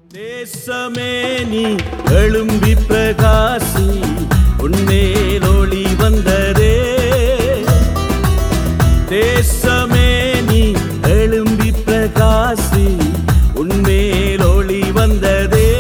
தேசமே நீ எழும்பி பிரகாசி உன்மேல் ஒளி வந்ததே தேசமே நீ எழும்பி பிரகாசி உன்மேல் ஒளி வந்ததே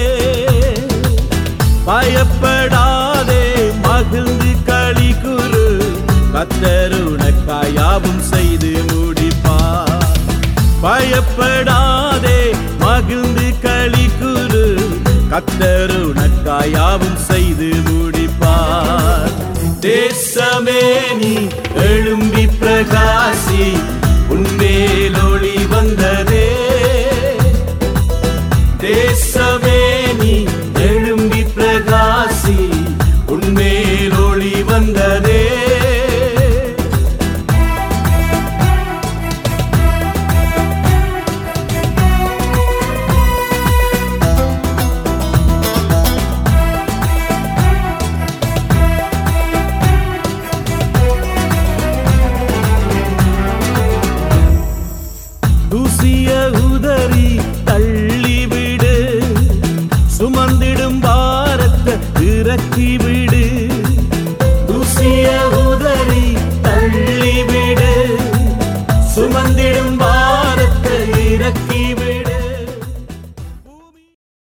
பயப்படாதே மகிழ்ந்து களி குரு கத்தருணக்காயாவும் செய்து முடிப்பார் பயப்படாதே மகிழ்ந்து களி குரு கத்தருணக்காயாவும் செய்து முடிப்பார் தேசமே நீ எழும்பி பிரகாசி உன்மேல் ஒளி வந்ததே தேசமே நீ எழும்பி பிரகாசி உன்மேல் ஒளி வந்ததே தூசிய உதறி தள்ளிவிடு சுமந்திடும் பாரத்தை இறக்கி